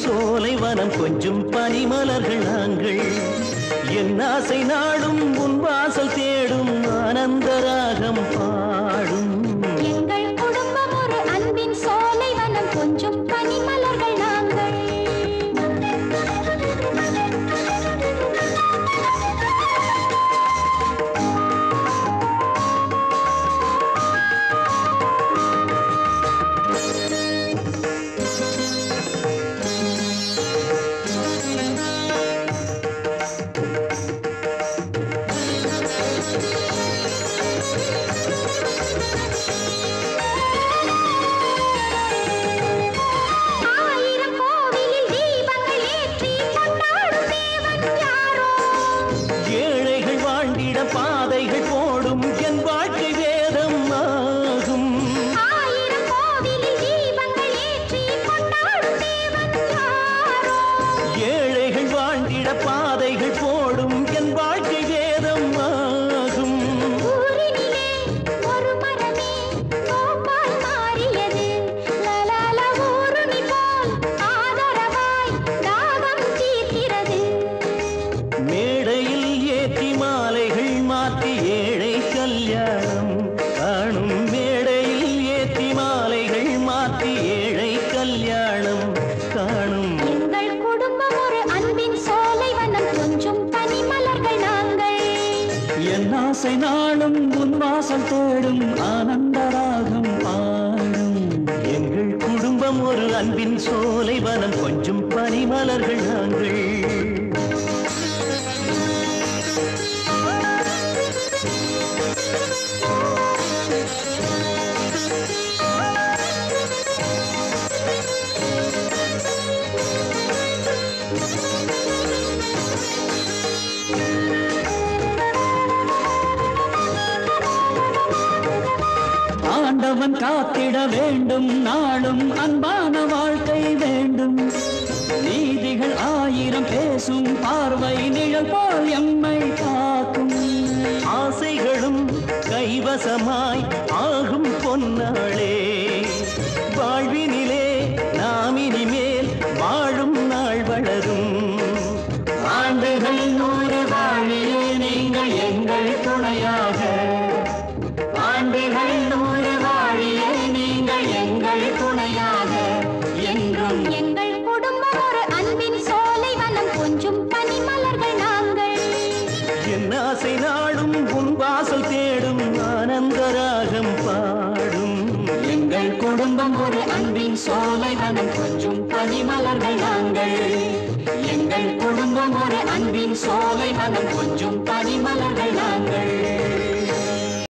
சோலை வனம் கொஞ்சம் பனிமலர்கள் நாங்கள் என் ஆசை நாடும் உன் வாசல் தேடும் ஆனந்த ராகம் பாடும் எங்கள் குடும்பம் ஒரு அன்பின் சோலை வனம் கொஞ்சம் பனிமலர்கள் நாங்கள் ஆயிரம் கோவிலில் தீபங்கள் ஏற்றி கொண்டாடும் தேவன் யாரோ ஏழைகள் வாழ்ந்திட பாதைகள் போடும் என் வாழ்க்கை வேதம் ஆகும் ஆயிரம் கோவிலில் தீபங்கள் ஏற்றி கொண்டாடும் தேவன் யாரோ ஏழைகள் வாழ்ந்திட பாதைகள் போடும் என் வாழ்க்கை வேதம் ஆகும் ஊரினிலே ஒரு மரமே தோப்பால் மாறியது லலால ஊருணி போல் ஆதரவாய் தாகம் தீர்க்கிறது மேடையில் ஏற்றி மாலைகள் மாற்றி ஏழை கல்யாணம் காணும் மேடையில் ஏற்றி மாலைகள் மாற்றி ஏழை கல்யாணம் காணும் எங்கள் குடும்பம் ஒரு அன்பின் சோலை வனம் கொஞ்சம் பனிமலர்கள் நாங்கள் என் ஆசை நாளும் உன் வாசல் தேடும் ஆனந்த ராகம் பாடும் எங்கள் குடும்பம் ஒரு அன்பின் சோலை வனம் கொஞ்சம் பனிமலர்கள் நாங்கள் ஆண்டவன் காத்திட வேண்டும் நாளும் அன்பான வாழ்க்கை வேண்டும் நீதிகள் ஆயிரம் பேசும் பார்வை நிழல் போல் எம்மை காக்கும் ஆசைகளும் கைவசமாய் ஆகும் பொன்னாளே வாழ்வினிலே நாம் இனிமேல் வாழும் நாள் வளரும் ஆண்டுகள் நூறு வாழியே நீங்கள் எங்கள் துணையாக ஆண்டுகள் நூறு வாழியே நீங்கள் எங்கள் துணையாக என்றும் எங்கள் குடும்பம் ஒரு அன்பின் சோலை வனம் கொஞ்சம் பனிமலர்கள் நாங்கள் என் ஆசை நாடும் உன் வாசல் தேடும் ஆனந்த ராகம் பாடும் எங்கள் குடும்பம் ஒரு அன்பின் சோலை வனம் கொஞ்சம் பனிமலர்கள் நாங்கள் எங்கள் குடும்பம் ஒரு அன்பின் சோலை வனம் கொஞ்சம் பனிமலர்கள் நாங்கள்